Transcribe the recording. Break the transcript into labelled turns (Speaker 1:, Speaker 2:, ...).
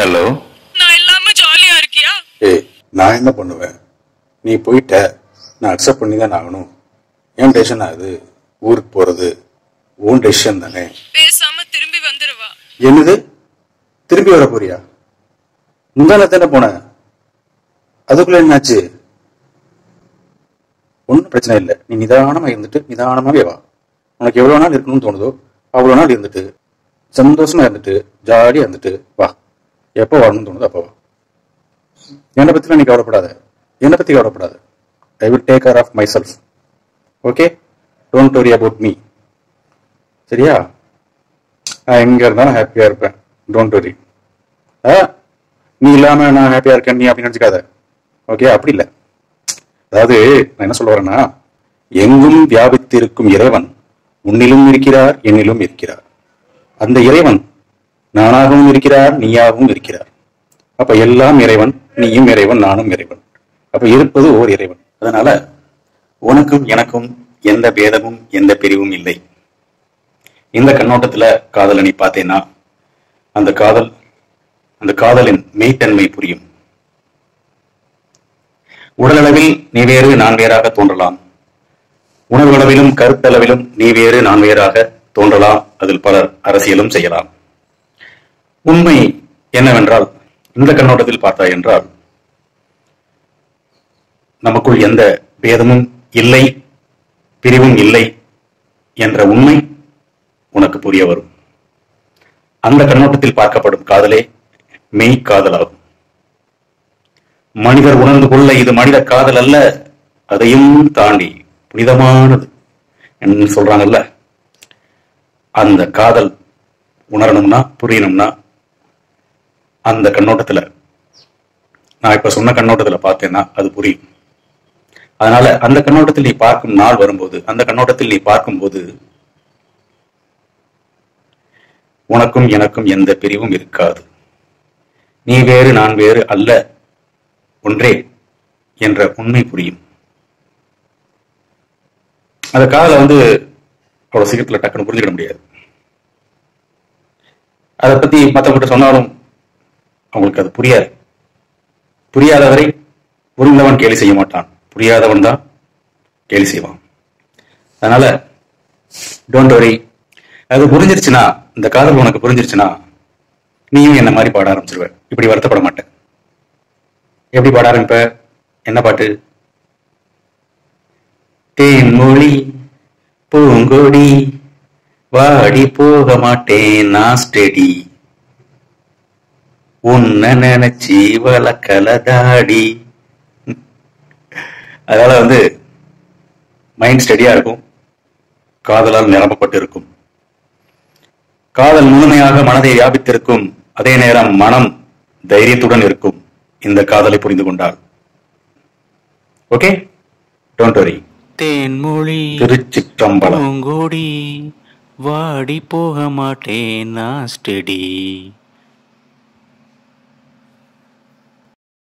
Speaker 1: hello
Speaker 2: நான் இல்லாம ஜாலியா இருக்கியா
Speaker 3: ஏய் நான் என்ன பண்ணுவேன் நீ போயிட்ட நான் அக்செப்ட் பண்ணி தான் ஆகணும் ஏன் டெசிஷன் அது ஊருக்கு போறது உன் டெசிஷன் தானே
Speaker 2: பேசாம திரும்பி வந்துருவா
Speaker 3: என்னது திரும்பி வர போறியா முந்தான தானே போன அதுக்குள்ள என்னாச்சு ஒன்றும் பிரச்சனை இல்லை நீ நிதானமா இருந்துட்டு நிதானமாவே வா உனக்கு எவ்வளவு நாள் இருக்கணும்னு தோணுதோ அவ்வளவு நாள் இருந்துட்டு சந்தோஷமா இருந்துட்டு ஜாலியா இருந்துட்டு வா எப்போ வரணும்னு தோணுதோ அப்போ வா என்னை பத்திலாம் நீ கவலைப்படாத என்னை பத்தி கவலைப்படாத I will take care of myself okay don't worry about me சரியா நான் எங்க இருந்தாலும் ஹாப்பியா இருப்பேன் டோன்ட் வரி நீ இல்லாம நான் ஹாப்பியா இருக்கேன் நீ அப்படி நினைச்சுக்காத ஓகே அப்படி இல்லை அதாவது நான் என்ன சொல்ல வரேன்னா எங்கும் வியாபித்திருக்கும் இறைவன் உன்னிலும் இருக்கிறார் என்னிலும் இருக்கிறார் அந்த இறைவன் நானாகவும் இருக்கிறார் நீயாகவும் இருக்கிறார் அப்ப எல்லாம் இறைவன் நீயும் இறைவன் நானும் இறைவன் அப்ப இருப்பது ஓர் இறைவன் அதனால உனக்கும் எனக்கும் எந்த பேதமும் எந்த பிரிவும் இல்லை இந்த கண்ணோட்டத்துல காதலை நீ பார்த்தேன்னா அந்த காதல் அந்த காதலின் மெய்த்தன்மை புரியும் உடலளவில் நீ வேறு நான் வேறாக தோன்றலாம் உணர்வளவிலும் கருத்தளவிலும் நீ வேறு நான் வேறாக தோன்றலாம் அதில் பலர் அரசியலும் செய்யலாம் உண்மை என்னவென்றால் இந்த கண்ணோட்டத்தில் பார்த்தாய் என்றால் நமக்குள் எந்த பேதமும் இல்லை பிரிவும் இல்லை என்ற உண்மை உனக்கு புரிய வரும் அந்த கண்ணோட்டத்தில் பார்க்கப்படும் காதலே மெய் காதலாகும் மனிதர் உணர்ந்து கொள்ள இது மனித காதல் அல்ல அதையும் தாண்டி புனிதமானது என்று சொல்றாங்கல்ல அந்த காதல் உணரணும்னா புரியணும்னா அந்த கண்ணோட்டத்துல நான் இப்ப சொன்ன கண்ணோட்டத்துல பார்த்தேன்னா அது புரியும் அதனால அந்த கண்ணோட்டத்தில் நீ பார்க்கும் நாள் வரும்போது அந்த கண்ணோட்டத்தில் நீ பார்க்கும்போது உனக்கும் எனக்கும் எந்த பிரிவும் இருக்காது நீ வேறு நான் வேறு அல்ல ஒன்றே என்ற உண்மை புரியும் அந்த காதலை வந்து அவ்வளவு சீக்கிரத்துல டக்குன்னு புரிஞ்சுக்கிட முடியாது அதை பத்தி மற்றவங்கிட்ட சொன்னாலும் அவங்களுக்கு அது புரியாது புரியாதவரை புரிந்தவன் கேலி செய்ய மாட்டான் புரியாதவன் தான் கேலி செய்வான் அதனால டோன்ட் வரி அது புரிஞ்சிருச்சுன்னா இந்த காதல் உனக்கு புரிஞ்சிருச்சுன்னா நீயும் என்ன மாதிரி பாட ஆரம்பிச்சிருவ இப்படி வருத்தப்பட மாட்டேன் எப்படி பாட ஆரம்பிப்ப என்ன பாட்டு தேன்மொழி பூங்கொடி வாடி போக மாட்டேன் நான் ஸ்டெடி உன்னை நினைச்சி வளக்கல தாடி அதனால வந்து மைண்ட் ஸ்டெடியா இருக்கும் காதலால் நிரப்பப்பட்டு இருக்கும் காதல் முழுமையாக மனதை வியாபித்திருக்கும் அதே நேரம் மனம் தைரியத்துடன் இருக்கும் இந்த காதலை புரிந்து கொண்டால் ஓகே டோன்ட் வரி
Speaker 1: தேன்மொழி
Speaker 3: திருச்சிற்றம்பலம்
Speaker 1: பூங்கோடி வாடி போக மாட்டேன் நான் ஸ்டெடி